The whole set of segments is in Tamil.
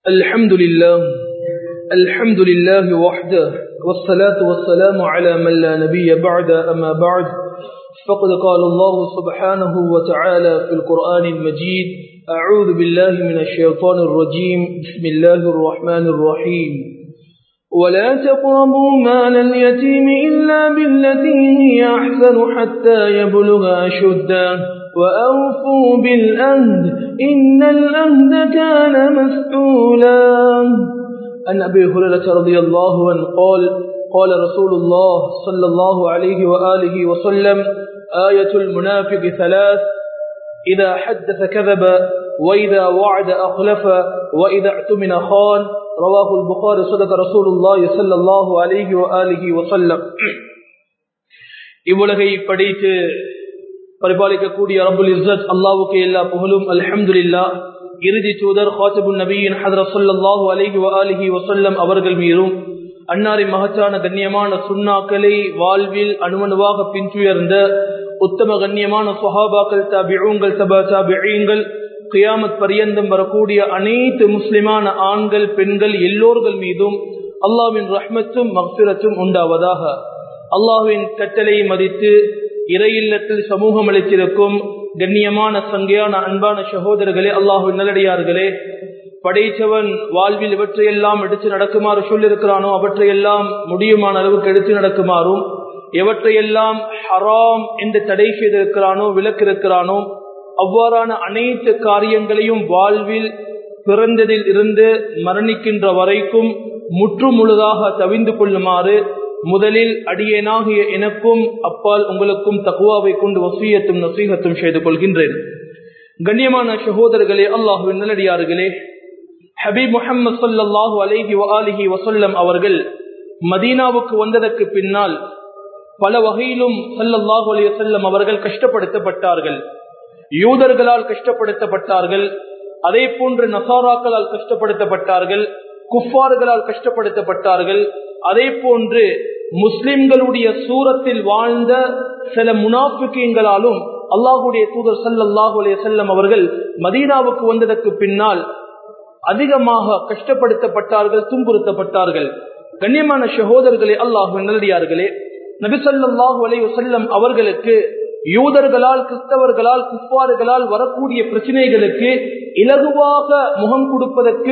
الحمد لله الحمد لله وحده والصلاة والسلام على من لا نبي بعد أما بعد فقد قال الله سبحانه وتعالى في القرآن المجيد أعوذ بالله من الشيطان الرجيم بسم الله الرحمن الرحيم ولا تقربوا مال اليتيم إلا بالتي هي أحسن حتى يبلغ أشده وأوفوا بالأهد إن الأهد كان مسؤولا عن أبي هريرة رضي الله عنه قال قال رسول الله صلى الله عليه وآله وسلم آية المنافق ثلاث إذا حدث كذب وإذا وعد أخلف وإذا اعتمن خان رواه البخاري صدق رسول الله صلى الله عليه وآله وسلم இவ்வுலகை படைத்து பரிபாலிக்கக்கூடிய ரபுல் இஸ்ஸத் அல்லாவுக்கு எல்லா புகழும் அல்ஹம்துலில்லா இறுதி தூதர் ஹாசிபுல் நபியின் ஹதர சொல்லாஹு அலிஹி அலிஹி வசல்லம் அவர்கள் மீதும் அன்னாரின் மகத்தான கண்ணியமான சுண்ணாக்களை வாழ்வில் அணுவணுவாக பின்துயர்ந்த உத்தம கண்ணியமான சுஹாபாக்கள் தாபிழங்கள் தபா தாபிழங்கள் கியாமத் பரியந்தம் வரக்கூடிய அனைத்து முஸ்லிமான ஆண்கள் பெண்கள் எல்லோர்கள் மீதும் அல்லாவின் ரஹ்மத்தும் மக்சிரத்தும் உண்டாவதாக அல்லாஹுவின் கட்டளை மதித்து இறையில்லத்தில் சமூகம் அளித்திருக்கும் கண்ணியமான சங்கையான அன்பான சகோதரர்களே அல்லாஹு நல்லடியார்களே படைத்தவன் வாழ்வில் இவற்றையெல்லாம் எடுத்து நடக்குமாறு சொல்லியிருக்கிறானோ அவற்றையெல்லாம் முடியுமான அளவுக்கு எடுத்து நடக்குமாறும் எவற்றையெல்லாம் ஹராம் என்று தடை செய்திருக்கிறானோ விலக்கிருக்கிறானோ அவ்வாறான அனைத்து காரியங்களையும் வாழ்வில் பிறந்ததில் இருந்து மரணிக்கின்ற வரைக்கும் முற்று முழுதாக தவிந்து கொள்ளுமாறு முதலில் அடியேனாகிய எனக்கும் அப்பால் உங்களுக்கும் தகுவாவை கொண்டு வசியத்தும் நசீகத்தும் செய்து கொள்கின்றேன் கண்ணியமான சகோதரர்களே அல்லாஹுவின் நல்லடியார்களே ஹபீப் முஹம்மது சல்லாஹூ அலைஹி அலிஹி வசல்லம் அவர்கள் மதீனாவுக்கு வந்ததற்கு பின்னால் பல வகையிலும் சல்லல்லாஹு அலி வசல்லம் அவர்கள் கஷ்டப்படுத்தப்பட்டார்கள் யூதர்களால் கஷ்டப்படுத்தப்பட்டார்கள் அதே போன்று நசாராக்களால் கஷ்டப்படுத்தப்பட்டார்கள் குஃபார்களால் கஷ்டப்படுத்தப்பட்டார்கள் அதே போன்று முஸ்லிம்களுடைய சூரத்தில் வாழ்ந்த சில முனாஃபிக்கங்களாலும் அல்லாஹுடைய தூதர் சல்லாஹூ அலே செல்லம் அவர்கள் மதீனாவுக்கு வந்ததற்கு பின்னால் அதிகமாக கஷ்டப்படுத்தப்பட்டார்கள் துன்புறுத்தப்பட்டார்கள் கண்ணியமான சகோதரர்களே அல்லாஹு நல்லடியார்களே நபிசல்லாஹூ அலே வசல்லம் அவர்களுக்கு யூதர்களால் கிறிஸ்தவர்களால் குப்பாறுகளால் வரக்கூடிய பிரச்சனைகளுக்கு இலகுவாக முகம் கொடுப்பதற்கு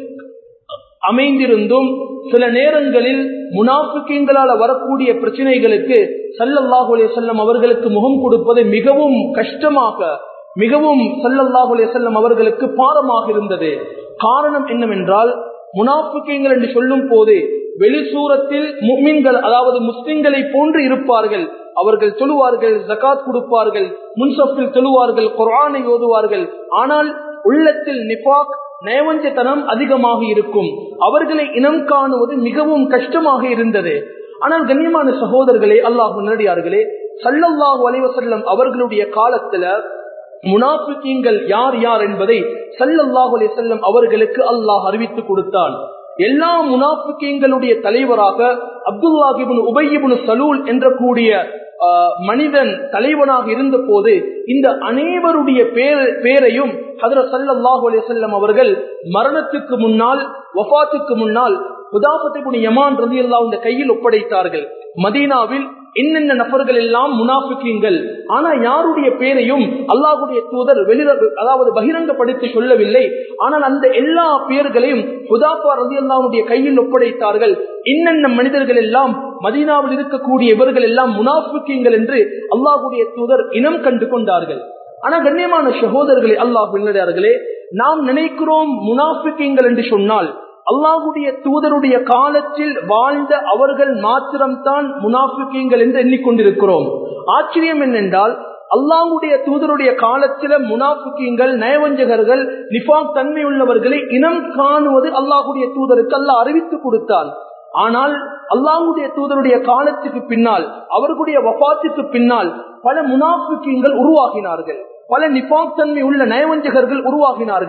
அமைந்திருந்தும் சில நேரங்களில் முனாஃபிக்கங்களால் வரக்கூடிய பிரச்சனைகளுக்கு சல்லல்லாஹுலே செல்லம் அவர்களுக்கு முகம் கொடுப்பது மிகவும் கஷ்டமாக மிகவும் சல்லல்லாஹுலே செல்லம் அவர்களுக்கு பாரமாக இருந்தது காரணம் என்னவென்றால் முனாஃபிக்கங்கள் என்று சொல்லும் போது வெளிசூரத்தில் முக்மின்கள் அதாவது முஸ்லிம்களை போன்று இருப்பார்கள் அவர்கள் தொழுவார்கள் ஜகாத் கொடுப்பார்கள் முன்சப்பில் தொழுவார்கள் குரானை ஓதுவார்கள் ஆனால் உள்ளத்தில் நிபாக் நயவஞ்சத்தனம் அதிகமாக இருக்கும் அவர்களை இனம் காணுவது மிகவும் கஷ்டமாக இருந்தது ஆனால் கண்ணியமான சகோதரர்களே அல்லாஹ் முன்னடியார்களே சல்லல்லாஹு அலைவசல்லம் அவர்களுடைய காலத்துல முனாஃபிக்கீங்கள் யார் யார் என்பதை சல்லல்லாஹு அலி செல்லம் அவர்களுக்கு அல்லாஹ் அறிவித்து கொடுத்தான் எல்லா முனாஃபிக்கீங்களுடைய தலைவராக அப்துல்லாஹிபின் உபையிபின் சலூல் என்ற கூடிய மனிதன் தலைவனாக இருந்த போது இந்த அனைவருடைய பேரையும் ஹதர சல்லாஹூ அலிசல்லம் அவர்கள் மரணத்துக்கு முன்னால் வஃத்துக்கு முன்னால் உதாபத்தை யமான் ரதி அல்லா இந்த கையில் ஒப்படைத்தார்கள் மதீனாவில் என்னென்ன நபர்கள் எல்லாம் முனாஃபிக்கீங்கள் ஆனா யாருடைய பேரையும் அல்லாஹுடைய தூதர் வெளிர அதாவது பகிரங்கப்படுத்தி சொல்லவில்லை ஆனால் அந்த எல்லா பேர்களையும் ஹுதாபா ரதி அல்லாவுடைய கையில் ஒப்படைத்தார்கள் என்னென்ன மனிதர்கள் எல்லாம் மதீனாவில் இருக்கக்கூடிய இவர்கள் எல்லாம் முனாஃபிக்கீங்கள் என்று அல்லாஹுடைய தூதர் இனம் கண்டு கொண்டார்கள் ஆனா கண்ணியமான சகோதரர்களே அல்லாஹ் பின்னடையார்களே நாம் நினைக்கிறோம் முனாஃபிக்கீங்கள் என்று சொன்னால் அல்லாஹுடைய தூதருடைய காலத்தில் வாழ்ந்த அவர்கள் மாத்திரம்தான் முனாஃபிக்கீங்கள் என்று எண்ணிக்கொண்டிருக்கிறோம் ஆச்சரியம் என்னென்றால் அல்லாஹுடைய தூதருடைய காலத்தில முனாஃபிக்கீங்கள் நயவஞ்சகர்கள் நிஃபாக் தன்மை உள்ளவர்களை இனம் காணுவது அல்லாஹுடைய தூதருக்கு அல்லாஹ் அறிவித்து கொடுத்தான் ஆனால் அல்லாஹுடைய தூதருடைய காலத்துக்கு பின்னால் அவர்களுடைய வபாத்துக்கு பின்னால் பல முனாஃபிக்கீங்கள் உருவாகினார்கள் பல நிபாக் தன்மை உள்ள நயவஞ்சகர்கள் உருவாகினார்கள்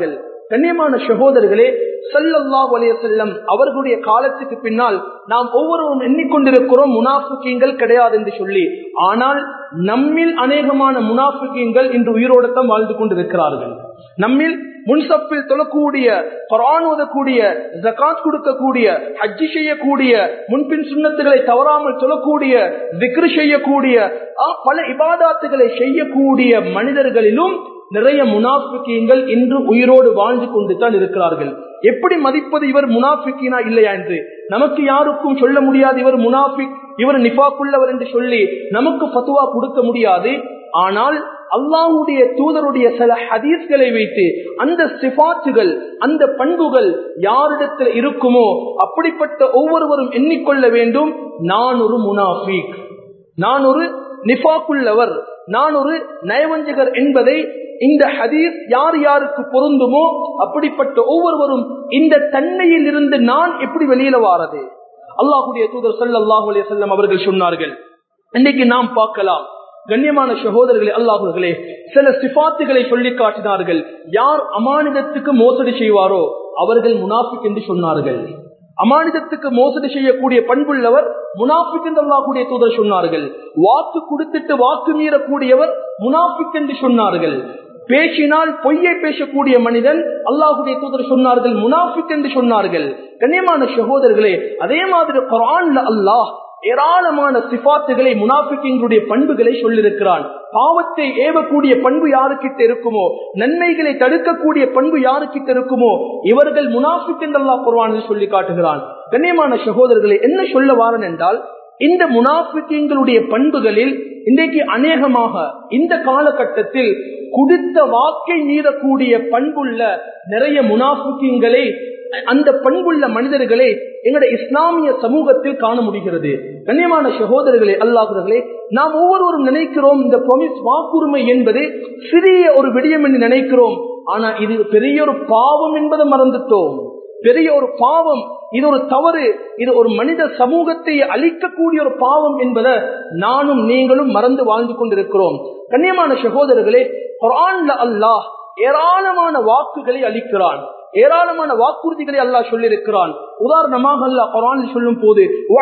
கண்ணியமான சகோதரர்களே சல்லல்லாஹு அலைஹி வஸல்லம் அவர்களுடைய காலத்துக்கு பின்னால் நாம் ஒவ்வொருவரும் எண்ணிக்கொண்டிருக்கிறோம் முனாஃபிகீங்கள் கிடையாது என்று சொல்லி ஆனால் நம்மில் அநேகமான முனாஃபிகீங்கள் இன்று உயிரோடத்தம் வாழ்ந்து கொண்டிருக்கிறார்கள் நம்மில் முன்சப்பில் தொழக்கூடிய குரான் ஓதக்கூடிய ஜகாத் கொடுக்கக்கூடிய ஹஜ்ஜி செய்யக்கூடிய முன்பின் சுண்ணத்துகளை தவறாமல் சொல்லக்கூடிய விக்ரு செய்யக்கூடிய ஆ, பல இபாதாத்துகளை செய்யக்கூடிய மனிதர்களிலும் நிறைய முனாஃபிக்கீங்கள் இன்று உயிரோடு வாழ்ந்து கொண்டு தான் இருக்கிறார்கள் எப்படி மதிப்பது இவர் முனாஃபிக்கினா இல்லையா என்று நமக்கு யாருக்கும் சொல்ல முடியாது இவர் முனாஃபிக் இவர் நிஃபாக்குள்ளவர் என்று சொல்லி நமக்கு பத்துவா கொடுக்க முடியாது ஆனால் அல்லாஹ்வுடைய தூதருடைய சில ஹதீஸ்களை வைத்து அந்த சிபாத்துகள் அந்த பண்புகள் யாரிடத்தில் இருக்குமோ அப்படிப்பட்ட ஒவ்வொருவரும் எண்ணிக்கொள்ள வேண்டும் நான் ஒரு முனாஃபிக் நான் ஒரு நிஃபாக்குள்ளவர் நான் ஒரு நயவஞ்சகர் என்பதை இந்த ஹதீஸ் யார் யாருக்கு பொருந்துமோ அப்படிப்பட்ட ஒவ்வொருவரும் இந்த தன்மையில் இருந்து நான் எப்படி வெளியில வாரது அல்லாஹுடைய தூதர் ஸல்லல்லாஹு அலைஹி வஸல்லம் அவர்கள் சொன்னார்கள் இன்னைக்கு நாம் பார்க்கலாம் கண்ணியமான சகோதரர்களே அல்லாஹுகளே சில சிபாத்துகளை சொல்லி காட்டினார்கள் யார் அமானிதத்துக்கு மோசடி செய்வாரோ அவர்கள் முனாஃபிக் என்று சொன்னார்கள் அமானிதத்துக்கு மோசடி செய்யக்கூடிய பண்புள்ளவர் முனாஃபிக் என்று அல்லாஹுடைய தூதர் சொன்னார்கள் வாக்கு கொடுத்துட்டு வாக்கு மீறக்கூடியவர் முனாஃபிக் என்று சொன்னார்கள் பேசினால் பொய்யை பேசக்கூடிய மனிதன் அல்லாஹுடைய தூதர் சொன்னார்கள் முனாஃபிக் என்று சொன்னார்கள் கண்ணியமான சகோதரர்களே அதே மாதிரி குரான்ல அல்லாஹ் ஏராளமான சிபாத்துகளை முனாஃபிக்கிங்களுடைய பண்புகளை சொல்லியிருக்கிறான் பாவத்தை ஏவக்கூடிய பண்பு யாருக்கிட்ட இருக்குமோ நன்மைகளை தடுக்கக்கூடிய பண்பு யாருக்கிட்ட இருக்குமோ இவர்கள் முனாஃபிக் என்றல்லா குர்வானில் சொல்லி காட்டுகிறான் கண்ணியமான சகோதரர்களை என்ன சொல்ல வாரன் என்றால் இந்த முனாஃபிக்கிங்களுடைய பண்புகளில் இன்றைக்கு அநேகமாக இந்த காலகட்டத்தில் குடித்த வாக்கை மீறக்கூடிய பண்புள்ள நிறைய முனாஃபிக்கிங்களை அந்த பண்புள்ள மனிதர்களை எங்களுடைய இஸ்லாமிய சமூகத்தில் காண முடிகிறது கண்ணியமான சகோதரர்களே அல்லாஹர்களே நாம் ஒவ்வொருவரும் நினைக்கிறோம் இந்த promise வாக்குரிமை என்பது சிறிய ஒரு விடயம் என்று நினைக்கிறோம் ஆனா இது பெரிய ஒரு பாவம் என்பதை மறந்துட்டோம் பெரிய ஒரு பாவம் இது ஒரு தவறு இது ஒரு மனித சமூகத்தை அழிக்கக்கூடிய ஒரு பாவம் என்பதை நானும் நீங்களும் மறந்து வாழ்ந்து கொண்டிருக்கிறோம் கண்ணியமான சகோதரர்களே குரான்ல அல்லாஹ் ஏராளமான வாக்குகளை அளிக்கிறான் ஏராளமான வாக்குறுதிகளை அல்லாஹ் சொல்லியிருக்கிறான் உதாரணமாக அல்லாஹ் குரானில் சொல்லும் போது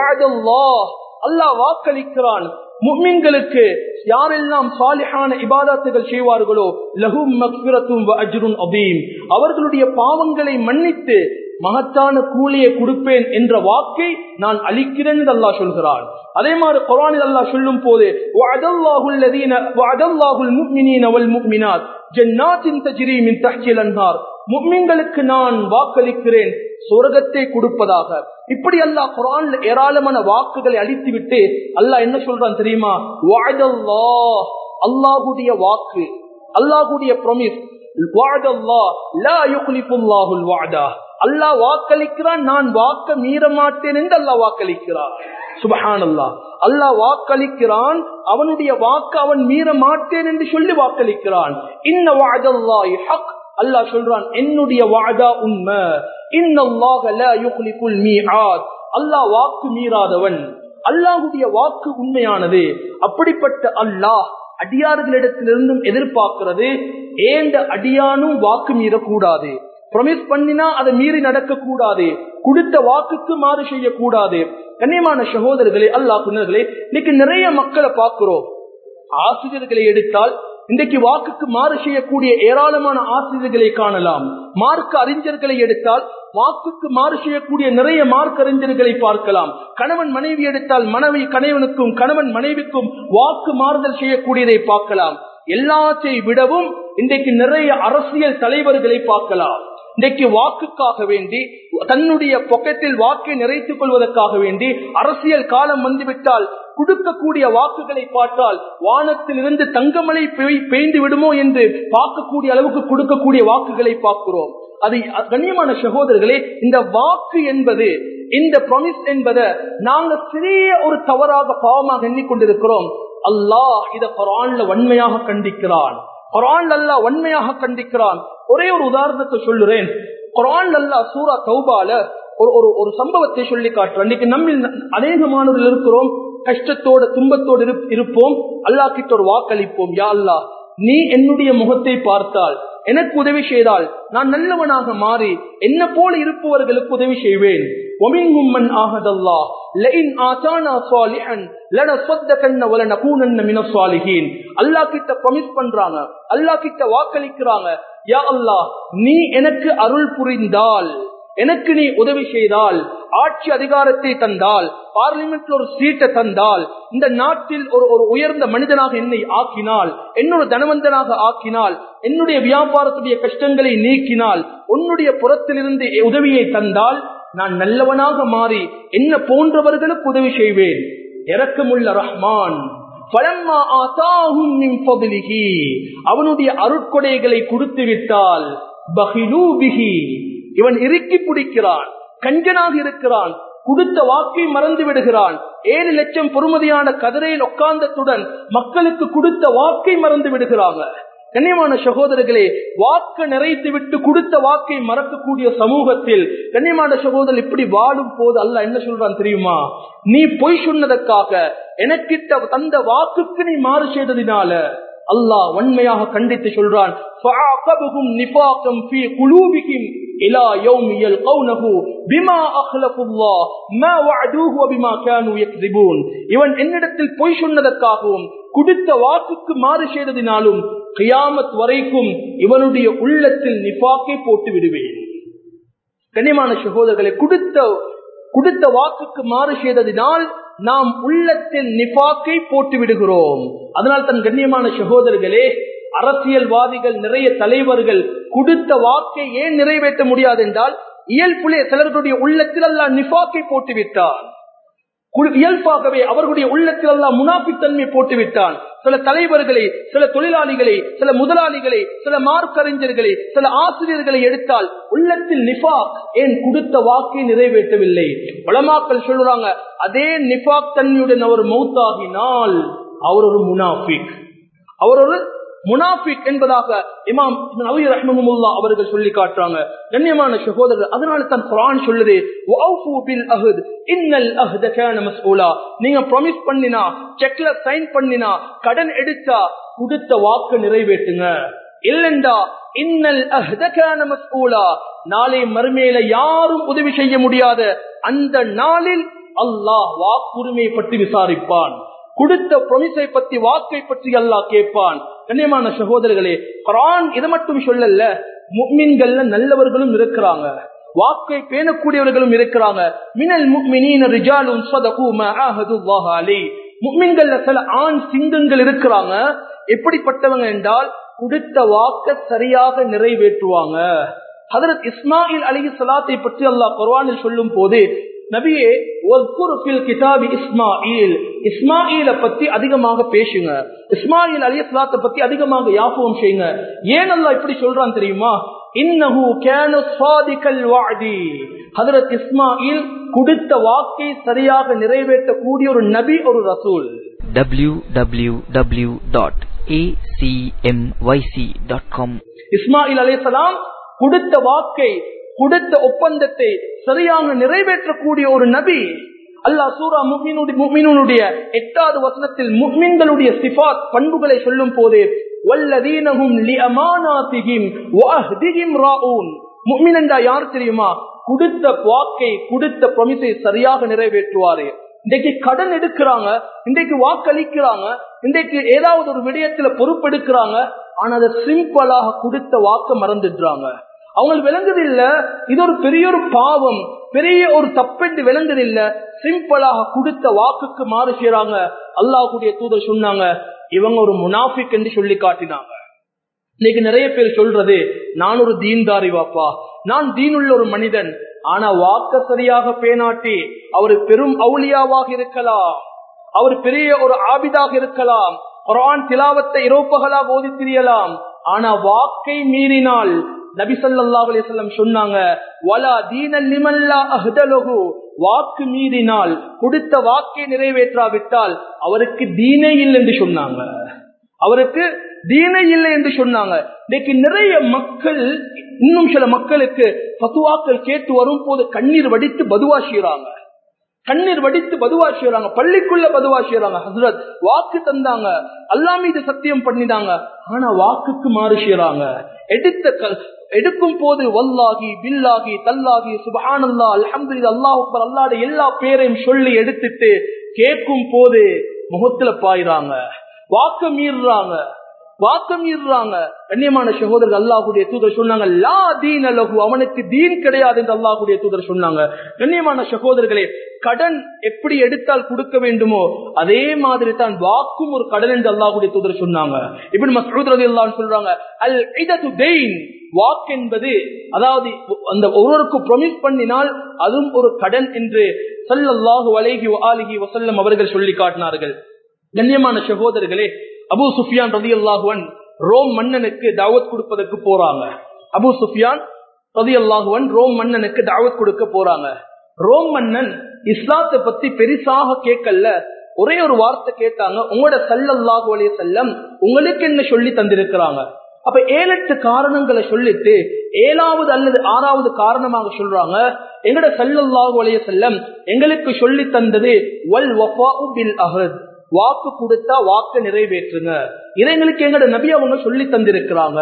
அல்லாஹ் வாக்களிக்கிறான் முக்மின்களுக்கு யாரெல்லாம் சாலிஹான இபாதத்துகள் செய்வார்களோ லஹும் மக்பிரத்தும் அஜ்ருன் அபீம் அவர்களுடைய பாவங்களை மன்னித்து மகத்தான கூலியை கொடுப்பேன் என்ற வாக்கை நான் அளிக்கிறேன் என்று அல்லாஹ் சொல்கிறான் அதே மாதிரி குரானில் அல்லாஹ் சொல்லும் போது முக்மின்களுக்கு நான் வாக்களிக்கிறேன் சொர்க்கத்தை கொடுப்பதாக இப்படி அல்லாஹ் குரான்ல ஏராளமான வாக்குகளை அளித்துவிட்டு அல்லாஹ் என்ன சொல்றான் தெரியுமா அல்லாஹுடைய வாக்கு அல்லாஹுடைய ப்ரொமிஸ் அல்லாஹ் வாக்களிக்கிறான் நான் வாக்க மீற மாட்டேன் என்று அல்லாஹ் வாக்களிக்கிறான் சுபஹான் அல்லாஹ் அல்லாஹ் வாக்களிக்கிறான் அவனுடைய வாக்கு அவன் மீற மாட்டேன் என்று சொல்லி வாக்களிக்கிறான் இன்ன வாதல்லாஹி ஹக் அல்லாஹ் சொல்றான் என்னுடைய வாதா உண்மை இன்னல்லாஹ லா யுக்லிஃபுல் மீஆத் அல்லாஹ் வாக்கு மீறாதவன் அல்லாஹ்வுடைய வாக்கு உண்மையானது அப்படிப்பட்ட அல்லாஹ் அடியார்களிடத்திலிருந்தும் எதிர்பார்க்கிறது ஏந்த அடியானும் வாக்கு மீறக்கூடாது ப்ரொமிஸ் பண்ணினா அதை மீறி நடக்க கூடாது கொடுத்த வாக்குக்கு மாறு செய்யக்கூடாது கண்ணியமான சகோதரர்களே அல்லாஹ் புனர்களே இன்னைக்கு நிறைய மக்களை பார்க்கிறோம் ஆசிரியர்களை எடுத்தால் இன்றைக்கு வாக்குக்கு மாறு செய்யக்கூடிய ஏராளமான ஆசிரியர்களை காணலாம் மார்க்க அறிஞர்களை எடுத்தால் வாக்குக்கு மாறு செய்யக்கூடிய நிறைய மார்க்க அறிஞர்களை பார்க்கலாம் கணவன் மனைவி எடுத்தால் மனைவி கணவனுக்கும் கணவன் மனைவிக்கும் வாக்கு மாறுதல் செய்யக்கூடியதை பார்க்கலாம் எல்லாத்தை விடவும் இன்றைக்கு நிறைய அரசியல் தலைவர்களை பார்க்கலாம் இன்றைக்கு வாக்குக்காக வேண்டி தன்னுடைய பொக்கத்தில் வாக்கை நிறைத்துக் கொள்வதற்காக வேண்டி அரசியல் காலம் வந்துவிட்டால் கொடுக்கக்கூடிய வாக்குகளை பார்த்தால் வானத்தில் இருந்து தங்கமலை பெய்ந்து விடுமோ என்று பார்க்கக்கூடிய அளவுக்கு கொடுக்கக்கூடிய வாக்குகளை பார்க்கிறோம் அது கண்ணியமான சகோதரர்களே இந்த வாக்கு என்பது இந்த ப்ரொமிஸ் என்பதை நாங்க சிறிய ஒரு தவறாக பாவமாக எண்ணிக்கொண்டிருக்கிறோம் அல்லாஹ் இத குரான்ல வன்மையாக கண்டிக்கிறான் குரான் அல்லா வன்மையாக கண்டிக்கிறான் ஒரே ஒரு உதாரணத்தை சொல்லுறேன் குரான் அல்லா சூரா தௌபால ஒரு ஒரு ஒரு சம்பவத்தை சொல்லி காட்டுறோம் இன்னைக்கு நம்ம அநேகமானவர்கள் இருக்கிறோம் கஷ்டத்தோட துன்பத்தோடு இருப்போம் அல்லா கிட்ட ஒரு வாக்களிப்போம் யா அல்லா நீ என்னுடைய முகத்தை பார்த்தால் எனக்கு உதவி செய்தால் நான் நல்லவனாக மாறி என்ன போல இருப்பவர்களுக்கு உதவி செய்வேன் ومنهم من عاهد الله لئن آتانا صالحا لنصدقن ولنكونن من الصالحين அல்லாஹ் கிட்ட ப்ராமிஸ் பண்றாங்க அல்லாஹ் கிட்ட வாக்களிக்கிறாங்க யா அல்லாஹ் நீ எனக்கு அருள் புரிந்தால் எனக்கு நீ உதவி செய்தால் ஆட்சி அதிகாரத்தை தந்தால் பார்லிமெண்ட்ல ஒரு சீட்டை தந்தால் இந்த நாட்டில் ஒரு ஒரு உயர்ந்த மனிதனாக என்னை ஆக்கினால் என்னோட தனவந்தனாக ஆக்கினால் என்னுடைய வியாபாரத்துடைய கஷ்டங்களை நீக்கினால் உன்னுடைய புறத்திலிருந்து உதவியை தந்தால் நான் நல்லவனாக மாறி என்ன போன்றவர்களுக்கு உதவி செய்வேன் இறக்கமுள்ள ரஹ்மான் பலம்மா ஆதாஹும் மின் ஃபضலிஹி அவனுடைய அருட்கொடைகளை கொடுத்து விட்டால் பஹிலூ பிஹி இவன் இறுக்கி பிடிக்கிறான் கஞ்சனாக இருக்கிறான் கொடுத்த வாக்கை மறந்து விடுகிறான் ஏழு லட்சம் பொறுமதியான கதிரையில் உட்கார்ந்தத்துடன் மக்களுக்கு கொடுத்த வாக்கை மறந்து விடுகிறாங்க கண்ணியமான சகோதரர்களே வாக்கு நிறைத்து விட்டு கொடுத்த வாக்கை மறக்கக்கூடிய சமூகத்தில் கண்ணியமான சகோதரர் இப்படி வாழும் போது அல்ல என்ன சொல்றான் தெரியுமா நீ பொய் சொன்னதற்காக எனக்கிட்ட தந்த வாக்குக்கு நீ மாறு செய்ததினால அல்லாஹ் வன்மையாக கண்டித்து சொல்றான் فَعَاقَبَهُمْ نِفَاقًا فِي قُلُوبِهِمْ إِلَى يَوْمِ يَلْقَوْنَهُ بِمَا أَخْلَفُوا اللَّهَ مَا وَعَدُوهُ وَبِمَا كَانُوا يَكْذِبُونَ இவன் என்னிடத்தில் பொய் சொன்னதற்காகவும் கொடுத்த வாக்குக்கு மாறு செய்ததினாலும் கியாமத் வரைக்கும் இவனுடைய உள்ளத்தில் நிஃபாக்கை போட்டு விடுவேன் கண்ணியமான சகோதரர்களை கொடுத்த கொடுத்த வாக்குக்கு மாறு செய்ததினால் நாம் உள்ளத்தில் நிபாக்கை போட்டு விடுகிறோம் அதனால் தன் கண்ணியமான சகோதரர்களே அரசியல்வாதிகள் நிறைய தலைவர்கள் கொடுத்த வாக்கை ஏன் நிறைவேற்ற முடியாது என்றால் இயல்புலே சிலர்களுடைய உள்ளத்தில் அல்ல நிபாக்கை போட்டு விட்டார் இயல்பாகவே அவர்களுடைய உள்ளத்தில் எல்லாம் முனாபித்தன்மை போட்டு விட்டான் சில தலைவர்களை சில தொழிலாளிகளை சில முதலாளிகளை சில மார்க்கறிஞர்களை சில ஆசிரியர்களை எடுத்தால் உள்ளத்தில் நிஃபாக் ஏன் கொடுத்த வாக்கை நிறைவேற்றவில்லை வளமாக்கள் சொல்றாங்க அதே நிஃபாக் தன்மையுடன் அவர் மௌத்தாகினால் அவர் ஒரு முனாஃபிக் அவர் ஒரு முனாஃபிக் என்பதாக இமாம் நவி ரஹ்மமுல்லா அவர்கள் சொல்லி காட்டுறாங்க கண்ணியமான சகோதரர் அதனால தான் குரான் சொல்லுது இன்னல் அஹ்த கான மஸ்ஊலா நீங்க ப்ராமிஸ் பண்ணினா செக்ல சைன் பண்ணினா கடன் எடுத்தா கொடுத்த வாக்கு நிறைவேற்றுங்க இல்லண்டா இன்னல் அஹ்த கான மஸ்ஊலா நாளை மறுமையில யாரும் உதவி செய்ய முடியாத அந்த நாளில் அல்லாஹ் வாக்குரிமை பற்றி விசாரிப்பான் கொடுத்த பிரமிசை பற்றி வாக்கை பற்றி அல்லாஹ் கேட்பான் கண்ணியமான சகோதரர்களே குரான் இதை மட்டும் சொல்லல முக்மின்கள்ல நல்லவர்களும் இருக்கிறாங்க வாக்கை பேணக்கூடியவர்களும் இருக்கிறாங்க மினல் முக்மினீன ரிஜாலும் சதகு மஅஹதுல்லாஹ் அலி முக்மின்கள்ல சில ஆண் சிங்கங்கள் இருக்கிறாங்க எப்படிப்பட்டவங்க என்றால் கொடுத்த வாக்க சரியாக நிறைவேற்றுவாங்க ஹதரத் இஸ்மாயில் அலி சலாத்தை பற்றி அல்லாஹ் குர்ஆனில் சொல்லும் போது நபியே கிதாபி இஸ்மாயில் இஸ்மாயில பத்தி அதிகமாக பேசுங்க இஸ்மாயில் அலி இஸ்லாத்தை பத்தி அதிகமாக யாபகம் செய்யுங்க ஏன் அல்லா இப்படி சொல்றான் தெரியுமா இன்னஹு கேன சாதிகல் வாதி ஹதரத் இஸ்மாயில் கொடுத்த வாக்கை சரியாக நிறைவேற்றக்கூடிய ஒரு நபி ஒரு ரசூல் www.acmyc.com இஸ்மாயில் அலைசலாம் கொடுத்த வாக்கை கொடுத்த ஒப்பந்தத்தை சரியாக நிறைவேற்றக்கூடிய ஒரு நபி அல்லாஹ் சூரா முக்மினுடைய எட்டாவது வசனத்தில் முக்மின்களுடைய சிபாத் பண்புகளை சொல்லும் போது வல்லதீனஹும் லிஅமானாதிஹிம் வஅஹ்திஹிம் ராஊன் முக்மின் என்றா யார் தெரியுமா கொடுத்த வாக்கை கொடுத்த பிரமிசை சரியாக நிறைவேற்றுவாரு இன்றைக்கு கடன் எடுக்கிறாங்க இன்றைக்கு வாக்களிக்கிறாங்க இன்றைக்கு ஏதாவது ஒரு விடயத்துல பொறுப்பெடுக்கிறாங்க ஆனா அதை சிம்பிளாக கொடுத்த வாக்க மறந்துடுறாங்க அவங்களுக்கு விளங்குது இல்ல இது ஒரு பெரிய ஒரு பாவம் பெரிய ஒரு தப்பென்று விளங்குது இல்ல சிம்பிளாக கொடுத்த வாக்குக்கு மாறு செய்யறாங்க அல்லாஹுடைய தூதர் சொன்னாங்க இவங்க ஒரு முனாஃபிக் என்று சொல்லி காட்டினாங்க இன்னைக்கு நிறைய பேர் சொல்றது நான் ஒரு தீன்தாரி வாப்பா நான் தீனுள்ள ஒரு மனிதன் ஆனா வாக்க சரியாக பேணாட்டி அவர் பெரும் அவுளியாவாக இருக்கலாம் அவர் பெரிய ஒரு ஆபிதாக இருக்கலாம் குரான் திலாவத்தை இரவுப்பகலாக ஓதி திரியலாம் ஆனா வாக்கை மீறினால் நபி ஸல்லல்லாஹு அலைஹி வஸல்லம் சொன்னாங்க வலா தீனல் லிமல்லா அஹ்தலஹு வாக்கு மீறினால் கொடுத்த வாக்கை நிறைவேற்றாவிட்டால் அவருக்கு தீனே இல்லை என்று சொன்னாங்க அவருக்கு தீனை இல்லை என்று சொன்னாங்க இன்னைக்கு நிறைய மக்கள் இன்னும் சில மக்களுக்கு பத்துவாக்கள் கேட்டு வரும் போது கண்ணீர் வடித்து பதுவா செய்யறாங்க கண்ணீர் வடித்து பதுவா செய்யறாங்க பள்ளிக்குள்ள பதுவா செய்யறாங்க ஹசரத் வாக்கு தந்தாங்க அல்லா மீது சத்தியம் பண்ணினாங்க ஆனா வாக்குக்கு மாறு செய்யறாங்க எடுத்த க- எடுக்கும் போது வல்லாகி பில்லாகி தல்லாகி சுபஹானல்லா அல்ஹம்துலில்லாஹ் அல்லாஹ் அக்பர் அல்லாஹ்ட எல்லா பேரையும் சொல்லி எடுத்துட்டு கேட்கும் போது முகத்துல பாயிறாங்க வாக்கு மீறுறாங்க வாக்கு மீறுறாங்க கண்ணியமான சகோதரர் அல்லாஹுடைய தூதர் சொன்னாங்க லா தீன் அலகு அவனுக்கு தீன் கிடையாது என்று அல்லாஹுடைய தூதர் சொன்னாங்க கண்ணியமான சகோதரர்களே கடன் எப்படி எடுத்தால் கொடுக்க வேண்டுமோ அதே மாதிரி தான் வாக்கும் ஒரு கடன் என்று அல்லாஹுடைய தூதர் சொன்னாங்க இப்படி மசூத் ரதி அல்லாஹ் சொல்றாங்க அல் இதது தெயின் வாக்கு என்பது அதாவது அந்த ஒருவருக்கு ப்ரொமிஸ் பண்ணினால் அதுவும் ஒரு கடன் என்று சல்லல்லாஹு அலைஹி ஆலிஹி வசல்லம் அவர்கள் சொல்லி காட்டினார்கள் கண்ணியமான சகோதரர்களே அபு சுஃபியான் ரதி அல்லாஹுவன் ரோம் மன்னனுக்கு தாவத் கொடுப்பதற்கு போறாங்க அபு சுஃபியான் ரதி அல்லாஹுவன் ரோம் மன்னனுக்கு தாவத் கொடுக்க போறாங்க ரோம் மன்னன் இஸ்லாத்தை பத்தி பெரிசாக கேட்கல ஒரே ஒரு வார்த்தை கேட்டாங்க உங்களோட சல்லல்லாஹு அலைஹி செல்லம் உங்களுக்கு என்ன சொல்லி தந்திருக்கிறாங்க அப்ப ஏழு எட்டு காரணங்களை சொல்லிட்டு ஏழாவது அல்லது ஆறாவது காரணமாக சொல்றாங்க எங்கட சல்லல்லாஹு அலைஹி செல்லம் எங்களுக்கு சொல்லி தந்தது வல் வஃபாஉ பில் அஹத் வாக்கு கொடுத்தா வாக்கு நிறைவேற்றுங்க இதை எங்களுக்கு எங்கட நபி அவங்க சொல்லி தந்திருக்கிறாங்க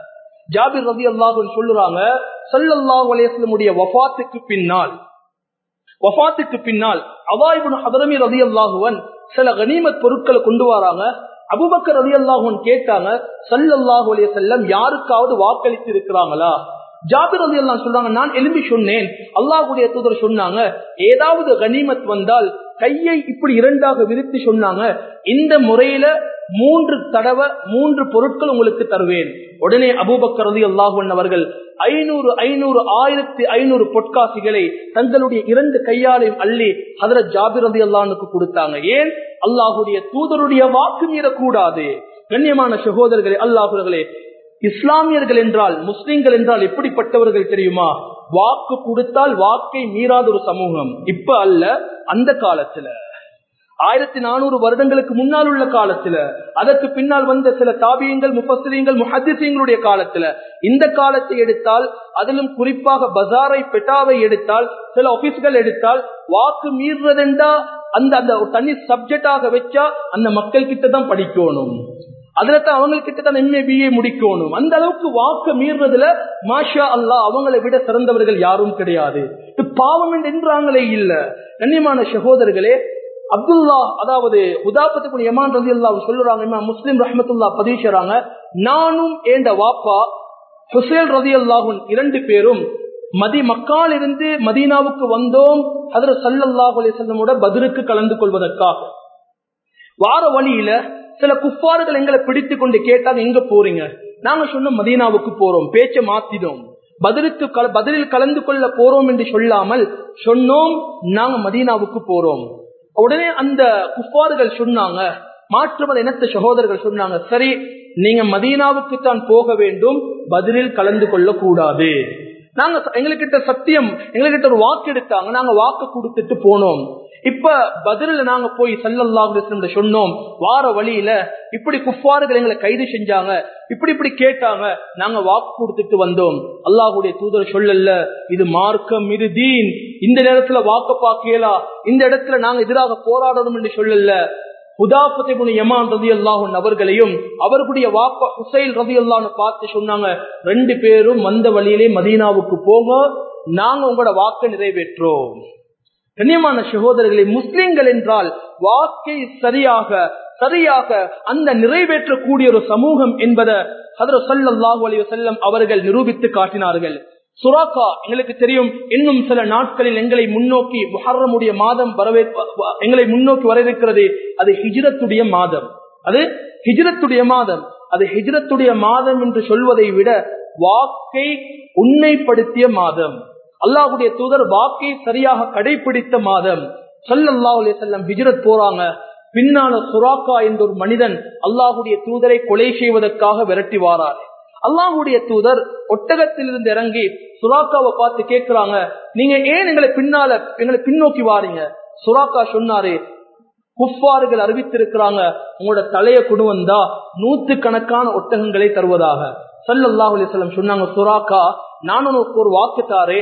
ஜாபிர் ரதி அல்லாஹு சொல்லுறாங்க சல்லல்லாஹு அலைஹி வஃபாத்துக்கு பின்னால் வஃபாத்துக்கு பின்னால் அவாய்புன் ஹதரமி ரதி அல்லாஹுவன் சில கனிமத் பொருட்களை கொண்டு வராங்க அபுபக்கர் ரதி அல்லாஹுவன் கேட்டாங்க சல்லல்லாஹு அலைஹி செல்லம் யாருக்காவது வாக்களித்து இருக்கிறாங்களா ஜாபிர் ரதி அல்லாஹ் சொல்றாங்க நான் எழும்பி சொன்னேன் அல்லாஹுடைய தூதர் சொன்னாங்க ஏதாவது கனிமத் வந்தால் கையை இப்படி இரண்டாக விரித்து சொன்னாங்க இந்த முறையில மூன்று தடவை மூன்று பொருட்கள் உங்களுக்கு தருவேன் உடனே அபூபக்கர் ரதி அல்லாஹுவன் அவர்கள் ஐநூறு ஐநூறு ஆயிரத்தி ஐநூறு பொற்காசிகளை தங்களுடைய இரண்டு கையாலையும் அள்ளி ஹதரத் ஜாபிர் ரதி அல்லானுக்கு கொடுத்தாங்க ஏன் அல்லாஹுடைய தூதருடைய வாக்கு மீறக்கூடாது கண்ணியமான சகோதரர்களே அல்லாஹுர்களே இஸ்லாமியர்கள் என்றால் முஸ்லிம்கள் என்றால் எப்படிப்பட்டவர்கள் தெரியுமா வாக்கு கொடுத்தால் வாக்கை மீறாத ஒரு சமூகம் இப்ப அல்ல அந்த காலத்துல ஆயிரத்தி நானூறு வருடங்களுக்கு முன்னால் உள்ள காலத்துல அதற்கு பின்னால் வந்த சில தாபியங்கள் முப்பசிரியங்கள் முஹத்திசியங்களுடைய காலத்துல இந்த காலத்தை எடுத்தால் அதிலும் குறிப்பாக பஜாரை பெட்டாவை எடுத்தால் சில ஆபீஸ்கள் எடுத்தால் வாக்கு மீறுறதென்றா அந்த அந்த ஒரு தனி சப்ஜெக்டாக வச்சா அந்த மக்கள் கிட்ட தான் படிக்கணும் அதுல தான் அவங்க கிட்ட தான் எம்ஏ பிஏ முடிக்கணும் அந்த அளவுக்கு வாக்கு மீறுறதுல மாஷா அல்லா அவங்களை விட சிறந்தவர்கள் யாரும் கிடையாது இது பாவம் என்றாங்களே இல்ல கண்ணியமான சகோதரர்களே அப்துல்லா அதாவது உதாபத்துக்கு யமான் ரதி அல்லா சொல்லுறாங்க இமாம் முஸ்லிம் ரஹமத்துல்லா பதிவு செய்றாங்க நானும் ஏண்ட வாப்பா ஹுசேல் ரதி அல்லாஹுன் இரண்டு பேரும் மதி மக்கால் இருந்து மதீனாவுக்கு வந்தோம் அதில் சல்லல்லாஹு அலிசல்லமோட பதிலுக்கு கலந்து கொள்வதற்காக வார வழியில சில குப்பாறுகள் எங்களை பிடித்து கொண்டு கேட்டாங்க எங்க போறீங்க நாங்க சொன்னோம் மதீனாவுக்கு போறோம் பேச்ச மாத்தினோம் பதிலுக்கு கல- பதிலில் கலந்து கொள்ள போறோம் என்று சொல்லாமல் சொன்னோம் நாங்க மதீனாவுக்கு போறோம் உடனே அந்த குப்பாறுகள் சொன்னாங்க மாற்றுமத இனத்த சகோதரர்கள் சொன்னாங்க சரி நீங்க மதீனாவுக்கு தான் போக வேண்டும் பதிலில் கலந்து கொள்ள கூடாது நாங்க எங்ககிட்ட சத்தியம் எங்ககிட்ட ஒரு வாக்கு எடுத்தாங்க நாங்க வாக்கு கொடுத்துட்டு போனோம் இப்ப பதில நாங்க போய் சல்லல்லாஹு சொன்னோம் வார வழியில இப்படி குஃபாறுகள் எங்களை கைது செஞ்சாங்க இப்படி இப்படி கேட்டாங்க நாங்க வாக்கு கொடுத்துட்டு வந்தோம் அல்லாஹுடைய தூதர் சொல்லல இது மார்க்கம் இது தீன் இந்த நேரத்துல வாக்க பாக்கியலா இந்த இடத்துல நாங்க எதிராக போராடணும் என்று சொல்லல ஹுதாபத்திபுன் யமான் ரதி அல்லாஹன் அவர்களையும் அவர்களுடைய வாப்பா ஹுசைல் ரதி அல்லான்னு பார்த்து சொன்னாங்க ரெண்டு பேரும் வந்த வழியிலே மதீனாவுக்கு போங்க நாங்க உங்களோட வாக்கை நிறைவேற்றோம் கண்ணியமான சகோதரர்களை முஸ்லிம்கள் என்றால் வாக்கை சரியாக சரியாக அந்த நிறைவேற்றக்கூடிய ஒரு சமூகம் என்பதை ஹதர சல்லாஹூ அலி வசல்லம் அவர்கள் நிரூபித்து காட்டினார்கள் சுராக்கா எங்களுக்கு தெரியும் இன்னும் சில நாட்களில் எங்களை முன்னோக்கி முஹர்ரமுடைய மாதம் வரவே எங்களை முன்னோக்கி வர இருக்கிறது அது ஹிஜ்ரத்துடைய மாதம் அது ஹிஜ்ரத்துடைய மாதம் அது ஹிஜ்ரத்துடைய மாதம் என்று சொல்வதை விட வாக்கை உண்மைப்படுத்திய மாதம் அல்லாஹுடைய தூதர் வாக்கை சரியாக கடைபிடித்த மாதம் சல்லல்லாஹு அலைஹி வஸல்லம் ஹிஜ்ரத் போறாங்க பின்னால சுராக்கா என்ற ஒரு மனிதன் அல்லாஹுடைய தூதரை கொலை செய்வதற்காக விரட்டி வாரார் அல்லாஹுடைய தூதர் ஒட்டகத்திலிருந்து இறங்கி சுராக்காவை பார்த்து கேட்கிறாங்க நீங்க ஏன் எங்களை பின்னால எங்களை பின்னோக்கி வாரீங்க சுராக்கா சொன்னாரு குஃபாறுகள் அறிவித்திருக்கிறாங்க உங்களோட தலைய கொண்டு வந்தா நூத்து கணக்கான ஒட்டகங்களை தருவதாக சல்லல்லாஹு அலைஹி வஸல்லம் சொன்னாங்க சுராக்கா நான் உனக்கு ஒரு வாக்கு தாரே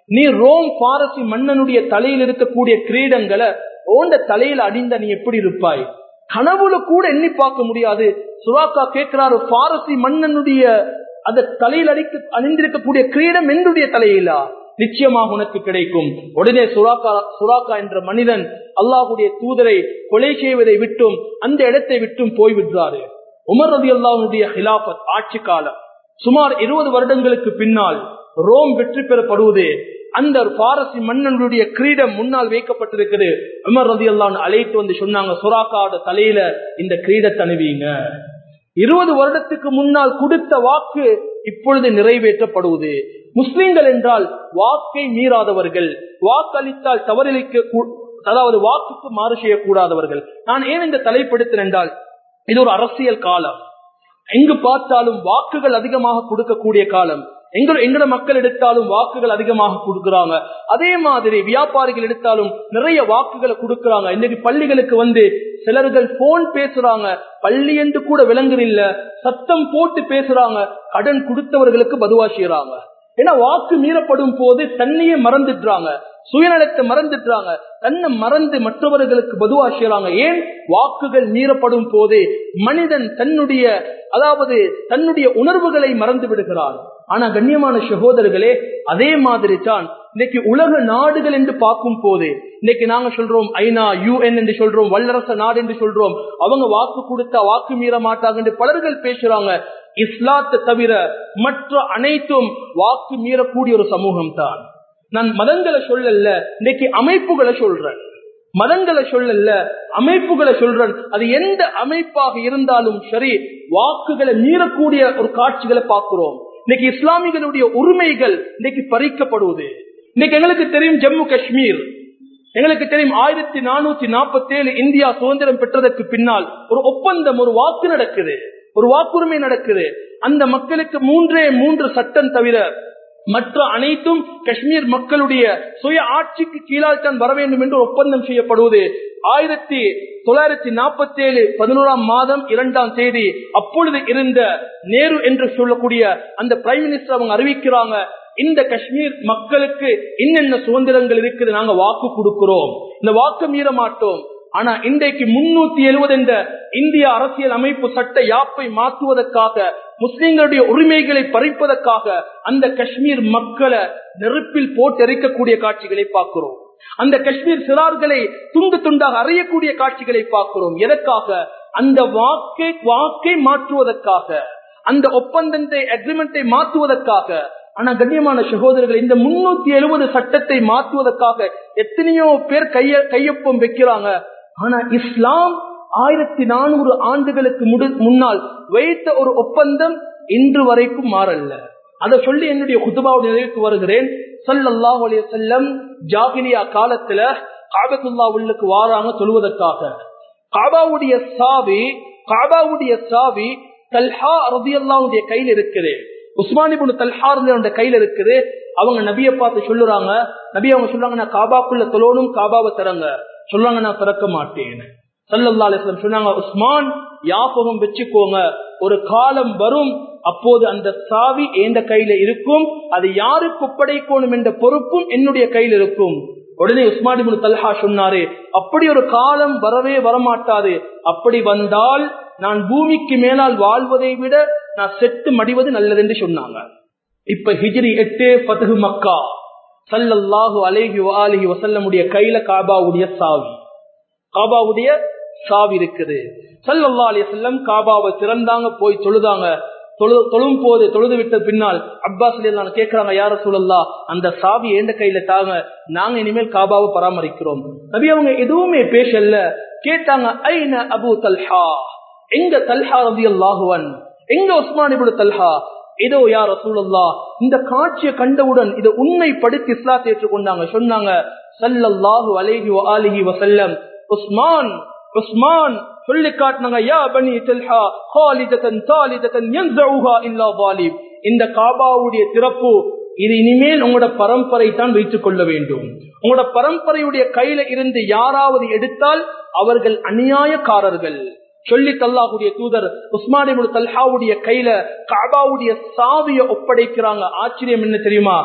நீ ரோம் பாரசி மன்னனுடைய தலையில் இருக்கக்கூடிய கிரீடங்களை ஓண்ட தலையில அடிந்த நீ எப்படி இருப்பாய் கனவுல கூட எண்ணி பார்க்க முடியாது சுராக்கா கேட்கிறாரு பாரசி மன்னனுடைய அந்த தலையில் அடிக்க அணிந்திருக்கக்கூடிய கிரீடம் என்னுடைய தலையிலா நிச்சயமாக உனக்கு கிடைக்கும் உடனே சுராக்கா சுராக்கா என்ற மனிதன் அல்லாஹுடைய தூதரை கொலை செய்வதை விட்டும் அந்த இடத்தை விட்டும் போய்விடுறாரு உமர் ரதி அல்லாஹுடைய ஹிலாபத் ஆட்சி காலம் சுமார் இருபது வருடங்களுக்கு பின்னால் ரோம் வெற்றி பெறப்படுவது அந்த பாரசி மன்னனுடைய கிரீடம் முன்னால் வைக்கப்பட்டிருக்குது உமர் ரதி அல்லான்னு அழைத்து வந்து சொன்னாங்க சுராக்காவோட தலையில இந்த கிரீடத்தை அணிவீங்க இருபது வருடத்துக்கு முன்னால் கொடுத்த வாக்கு இப்பொழுது நிறைவேற்றப்படுவது முஸ்லிம்கள் என்றால் வாக்கை மீறாதவர்கள் வாக்களித்தால் தவறிழைக்க அதாவது வாக்குக்கு மாறு செய்யக்கூடாதவர்கள் நான் ஏன் இந்த தலைப்படுத்தேன் என்றால் இது ஒரு அரசியல் காலம் எங்கு பார்த்தாலும் வாக்குகள் அதிகமாக கொடுக்கக்கூடிய காலம் எங்க எங்கட மக்கள் எடுத்தாலும் வாக்குகள் அதிகமாக கொடுக்கறாங்க அதே மாதிரி வியாபாரிகள் எடுத்தாலும் நிறைய வாக்குகளை கொடுக்கறாங்க இன்னைக்கு பள்ளிகளுக்கு வந்து சிலர்கள் போன் பேசுறாங்க பள்ளி என்று கூட விளங்குறில்ல சத்தம் போட்டு பேசுறாங்க கடன் கொடுத்தவர்களுக்கு பதுவா செய்யறாங்க ஏன்னா வாக்கு மீறப்படும் போது தன்னையே மறந்துடுறாங்க சுயநலத்தை மறந்துடுறாங்க தன்னை மறந்து மற்றவர்களுக்கு பதுவா செய்யறாங்க ஏன் வாக்குகள் மீறப்படும் போது மனிதன் தன்னுடைய அதாவது தன்னுடைய உணர்வுகளை மறந்து விடுகிறான் ஆனா கண்ணியமான சகோதரர்களே அதே மாதிரி தான் இன்னைக்கு உலக நாடுகள் என்று பார்க்கும் போது இன்னைக்கு நாங்க சொல்றோம் ஐநா யூஎன் என்று சொல்றோம் வல்லரச நாடு என்று சொல்றோம் அவங்க வாக்கு கொடுத்தா வாக்கு மீற மாட்டாங்க என்று பலர்கள் பேசுறாங்க இஸ்லாத்தை தவிர மற்ற அனைத்தும் வாக்கு மீறக்கூடிய ஒரு சமூகம் தான் நான் மதங்களை சொல்லல இன்னைக்கு அமைப்புகளை சொல்றேன் மதங்களை சொல்லல அமைப்புகளை சொல்றேன் அது எந்த அமைப்பாக இருந்தாலும் சரி வாக்குகளை மீறக்கூடிய ஒரு காட்சிகளை பார்க்கிறோம் இன்னைக்கு இஸ்லாமிகளுடைய உரிமைகள் இன்னைக்கு பறிக்கப்படுவது இன்னைக்கு எங்களுக்கு தெரியும் ஜம்மு காஷ்மீர் எங்களுக்கு தெரியும் ஆயிரத்தி நானூத்தி நாற்பத்தி ஏழு இந்தியா சுதந்திரம் பெற்றதற்கு பின்னால் ஒரு ஒப்பந்தம் ஒரு வாக்கு நடக்குது ஒரு வாக்குரிமை நடக்குது அந்த மக்களுக்கு மூன்றே மூன்று சட்டம் தவிர மற்ற அனைத்தும் காஷ்மீர் மக்களுடைய சுய ஆட்சிக்கு கீழால் தான் வர வேண்டும் என்று ஒப்பந்தம் செய்யப்படுவது ஆயிரத்தி தொள்ளாயிரத்தி நாற்பத்தி ஏழு பதினோராம் மாதம் இரண்டாம் தேதி அப்பொழுது இருந்த நேரு என்று சொல்லக்கூடிய அந்த பிரைம் மினிஸ்டர் அவங்க அறிவிக்கிறாங்க இந்த காஷ்மீர் மக்களுக்கு என்னென்ன சுதந்திரங்கள் இருக்குது நாங்க வாக்கு கொடுக்கிறோம் இந்த வாக்கு மீற மாட்டோம் ஆனா இன்றைக்கு முன்னூத்தி எழுபது என்ற இந்திய அரசியல் அமைப்பு சட்ட யாப்பை மாற்றுவதற்காக முஸ்லிம்களுடைய உரிமைகளை பறிப்பதற்காக அந்த காஷ்மீர் மக்களை நெருப்பில் போட்டு எரிக்கக்கூடிய காட்சிகளை பார்க்கிறோம் அந்த காஷ்மீர் சிறார்களை துண்டு துண்டாக அறியக்கூடிய காட்சிகளை பார்க்கிறோம் எதற்காக அந்த வாக்கை வாக்கை மாற்றுவதற்காக அந்த ஒப்பந்தத்தை அக்ரிமெண்டை மாற்றுவதற்காக ஆனா கண்ணியமான சகோதரர்கள் இந்த முன்னூத்தி எழுபது சட்டத்தை மாற்றுவதற்காக எத்தனையோ பேர் கைய கையொப்பம் வைக்கிறாங்க ஆனா இஸ்லாம் ஆயிரத்தி நானூறு ஆண்டுகளுக்கு முன்னால் வைத்த ஒரு ஒப்பந்தம் இன்று வரைக்கும் மாறல்ல அதை சொல்லி என்னுடைய குதுபாவுடைய நிலைக்கு வருகிறேன் சல்லல்லாஹ் அலைய செல்லம் ஜாகிலியா காலத்துல காபத்துல்லா உள்ளுக்கு வாராங்க சொல்வதற்காக காபாவுடைய சாவி காபாவுடைய சாவி தல்ஹா ரதியல்லாவுடைய கையில் இருக்குது உஸ்மானிபுன் தல்ஹாருடைய கையில இருக்குது அவங்க நபியை பார்த்து சொல்லுறாங்க நபி அவங்க சொல்றாங்க நான் காபாக்குள்ள தொழணும் காபாவை தரங்க சொல்றாங்க நான் திறக்க மாட்டேன் சல்லல்லா அலிஸ்லாம் சொன்னாங்க உஸ்மான் யாபகம் வச்சுக்கோங்க ஒரு காலம் வரும் அப்போது அந்த சாவி எந்த கையில இருக்கும் அது யாருக்கு ஒப்படைக்கணும் என்ற பொறுப்பும் என்னுடைய கையில் இருக்கும் உடனே உஸ்மானிபுன் தல்ஹா சொன்னாரு அப்படி ஒரு காலம் வரவே வரமாட்டாது அப்படி வந்தால் நான் பூமிக்கு மேலால் வாழ்வதை விட நான் செத்து மடிவது நல்லது என்று சொன்னாங்க இப்ப ஹிஜ்ரி எட்டு பதகு மக்கா சல்லல்லாஹு அலேஹி அலிஹி வசல்லமுடைய கையில காபாவுடைய சாவி காபாவுடைய சாவி இருக்குது சல்லல்லா அலி செல்லம் காபாவை திறந்தாங்க போய் தொழுதாங்க தொழும் போது தொழுது விட்ட பின்னால் அப்பாஸ் கேட்கிறாங்க யார சூழல்லா அந்த சாவி எந்த கையில தாங்க நாங்க இனிமேல் காபாவை பராமரிக்கிறோம் நபி அவங்க எதுவுமே பேசல கேட்டாங்க ஐன அபு தல்ஹா எங்க தல்ஹா ரவி அல்லாஹுவன் எங்க உஸ்மான் இபுடு தல்ஹா இதோ யார் ரசூலல்லா இந்த காட்சியை கண்டவுடன் இதை உண்மைப்படுத்தி இஸ்லாத்தை ஏற்றுக்கொண்டாங்க சொன்னாங்க சல்லல்லாஹு அலைஹி ஆலிஹி வசல்லம் உஸ்மான் உஸ்மான் சொல்லி காட்டினாங்க யா பனி தல்ஹா ஹாலிதத்தன் தாலிதத்தன் யன்ஸஉஹா இல்லா வாலிப் இந்த காபாவுடைய திறப்பு இது இனிமேல் உங்களோட பரம்பரை தான் வைத்துக் கொள்ள வேண்டும் உங்களோட பரம்பரையுடைய கையில இருந்து யாராவது எடுத்தால் அவர்கள் அநியாயக்காரர்கள் சொல்லி தல்லாஹுடைய தூதர் உஸ்மானிபுல் தல்ஹாவுடைய கையில காபாவுடைய சாவிய ஒப்படைக்கிறாங்க ஆச்சரியம் என்ன தெரியுமா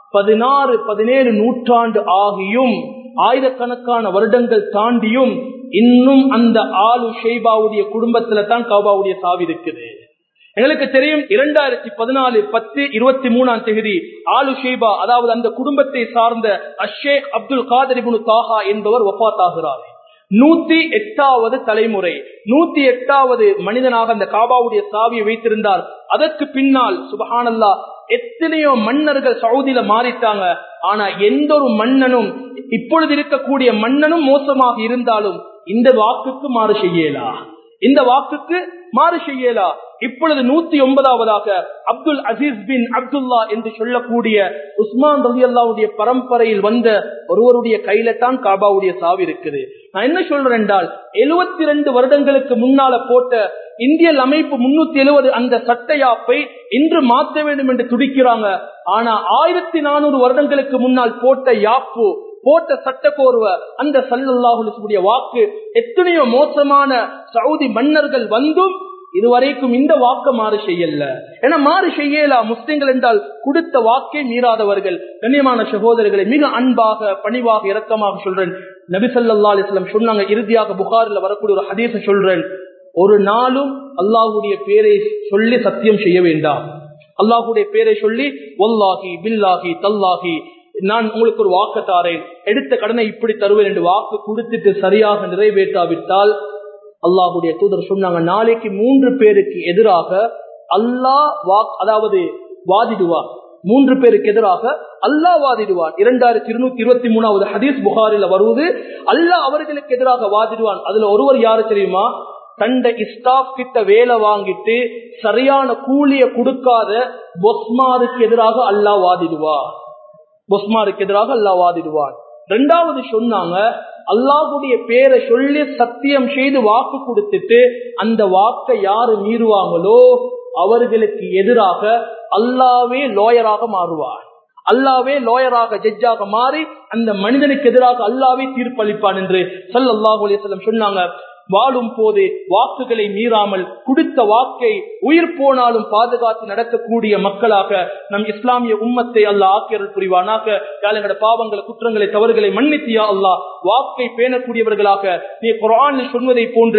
பதினாறு பதினேழு நூற்றாண்டு ஆகியும் ஆயிரக்கணக்கான வருடங்கள் தாண்டியும் இன்னும் அந்த ஆளு ஷெய்பாவுடைய குடும்பத்துல தான் கௌபாவுடைய சாவி இருக்குது எங்களுக்கு தெரியும் இரண்டாயிரத்தி பதினாலு பத்து இருபத்தி மூணாம் தேதி ஆலு ஷெய்பா அதாவது அந்த குடும்பத்தை சார்ந்த அஷேக் அப்துல் காதர் இப்னு தாஹா என்பவர் ஒப்பாத் ஆகிறார் நூத்தி எட்டாவது தலைமுறை நூத்தி எட்டாவது மனிதனாக அந்த காபாவுடைய சாவியை வைத்திருந்தார் அதற்கு பின்னால் சுபஹானல்லா எத்தனையோ மன்னர்கள் சவுதியில மாறிட்டாங்க ஆனா எந்த ஒரு மன்னனும் இப்பொழுது இருக்கக்கூடிய மன்னனும் மோசமாக இருந்தாலும் இந்த வாக்குக்கு மாறு செய்யலா இந்த வாக்குக்கு மாறு செய்யலா இப்பொழுது நூத்தி ஒன்பதாவதாக அப்துல் அசீஸ் பின் அப்துல்லா என்று சொல்லக்கூடிய உஸ்மான் ரவி அல்லாவுடைய பரம்பரையில் வந்த ஒருவருடைய கையில தான் காபாவுடைய சாவி இருக்குது நான் என்ன சொல்றேன் என்றால் எழுபத்தி ரெண்டு வருடங்களுக்கு முன்னால போட்ட இந்தியல் அமைப்பு முன்னூத்தி எழுபது அந்த சட்டையாப்பை இன்று மாற்ற வேண்டும் என்று துடிக்கிறாங்க ஆனா ஆயிரத்தி நானூறு வருடங்களுக்கு முன்னால் போட்ட யாப்பு போட்ட சட்டக்கோர்வ அந்த சல்லாஹுடைய வாக்கு எத்தனையோ மோசமான சவுதி மன்னர்கள் வந்தும் இதுவரைக்கும் இந்த வாக்க மாறு செய்யல ஏன்னா மாறு செய்யலா முஸ்லிம்கள் என்றால் கொடுத்த வாக்கை மீறாதவர்கள் கண்ணியமான சகோதரர்களை மிக அன்பாக பணிவாக இரக்கமாக சொல்றேன் நபி சல்லா அலிஸ்லாம் சொன்னாங்க இறுதியாக புகாரில் வரக்கூடிய ஒரு ஹதீச சொல்றேன் ஒரு நாளும் அல்லாஹுடைய பேரை சொல்லி சத்தியம் செய்ய வேண்டாம் அல்லாஹுடைய பேரை சொல்லி ஒல்லாகி பில்லாகி தல்லாகி நான் உங்களுக்கு ஒரு வாக்கு தாரேன் எடுத்த கடனை இப்படி தருவேன் என்று வாக்கு கொடுத்துட்டு சரியாக நிறைவேற்றாவிட்டால் அல்லாஹுடைய தூதர் சொன்னாங்க நாளைக்கு மூன்று பேருக்கு எதிராக அல்லாஹ் வாக் அதாவது வாதிடுவார் மூன்று பேருக்கு எதிராக அல்லாஹ் வாதிடுவான் இரண்டாயிரத்தி இருநூத்தி இருபத்தி மூணாவது ஹதீஸ் புகாரில வருவது அல்லாஹ் அவர்களுக்கு எதிராக வாதிடுவான் அதுல ஒருவர் யாரு தெரியுமா தண்ட இஸ்டாப் கிட்ட வேலை வாங்கிட்டு சரியான கூலிய கொடுக்காத பொஸ்மாருக்கு எதிராக அல்லாஹ் வாதிடுவார் பொஸ்மாருக்கு எதிராக அல்லாஹ் வாதிடுவான் ரெண்டாவது சொன்னாங்க அல்லாஹுடைய பேரை சொல்லி சத்தியம் செய்து வாக்கு கொடுத்துட்டு அந்த வாக்கை யாரு மீறுவாங்களோ அவர்களுக்கு எதிராக அல்லாவே லோயராக மாறுவார் அல்லாவே லோயராக ஜட்ஜாக மாறி அந்த மனிதனுக்கு எதிராக அல்லாவே தீர்ப்பளிப்பான் என்று சல்லாஹூ அலிஸ்லம் சொன்னாங்க வாழும் போது வாக்குகளை மீறாமல் கொடுத்த வாக்கை உயிர் போனாலும் பாதுகாத்து நடக்கக்கூடிய மக்களாக நம் இஸ்லாமிய உம்மத்தை அல்லா ஆக்கியர்கள் புரிவானாக எங்களோட பாவங்களை குற்றங்களை தவறுகளை மன்னித்தியா அல்லா வாக்கை பேணக்கூடியவர்களாக நீ குரானில் சொன்னதை போன்று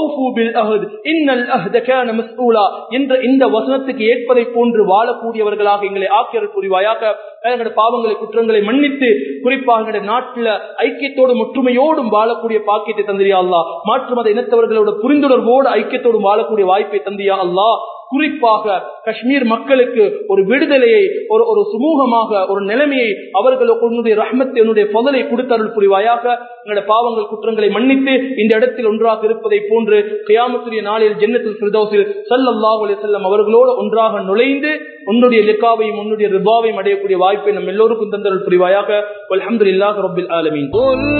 என்ற இந்த வசனத்துக்கு ஏற்பதை போன்று வாழக்கூடியவர்களாக எங்களை ஆக்கியர்கள் புரிவாயாக எங்களோட பாவங்களை குற்றங்களை மன்னித்து குறிப்பாக எங்களுடைய நாட்டில் ஐக்கியத்தோடும் ஒற்றுமையோடும் வாழக்கூடிய பாக்கியத்தை தந்திரியா அல்லா மாற்று மத இனத்தவர்களோட புரிந்துணர்வோடு ஐக்கியத்தோடும் வாழக்கூடிய வாய்ப்பை தந்தியா அல்லா குறிப்பாக காஷ்மீர் மக்களுக்கு ஒரு விடுதலையை ஒரு ஒரு சுமூகமாக ஒரு நிலைமையை அவர்களுக்கு உன்னுடைய ரஹ்மத்தை என்னுடைய பொதலை கொடுத்தருள் புரிவாயாக எங்களுடைய பாவங்கள் குற்றங்களை மன்னித்து இந்த இடத்தில் ஒன்றாக இருப்பதை போன்று கியாமத்துடைய நாளில் ஜென்னத்தில் பிரதோசில் சல்லாஹ் செல்லம் அவர்களோடு ஒன்றாக நுழைந்து உன்னுடைய லிக்காவையும் உன்னுடைய ரிபாவையும் அடையக்கூடிய வாய்ப்பை நம் எல்லோருக்கும் தந்தருள் புரிவாயாக அல்ஹம்துலில்லாஹி ரப்பில் ஆலமீன்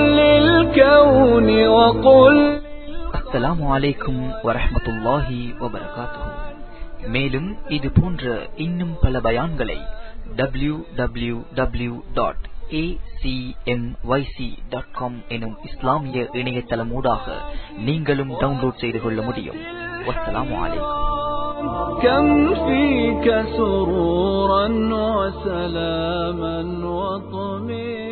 அஸ்ஸலாமு அலைக்கும் வரஹ்மத்துல்லாஹி வபரகாத்துஹு மேலும் இது போன்ற இன்னும் பல பயான்களை W W W dot acmyc.com எனும் இஸ்லாமிய இணையதளமூடாக நீங்களும் டவுன்லோட் செய்து கொள்ள முடியும் வஸ்ஸலாமு அலைக்கும் كم فيك سرورا وسلاما وطمئنا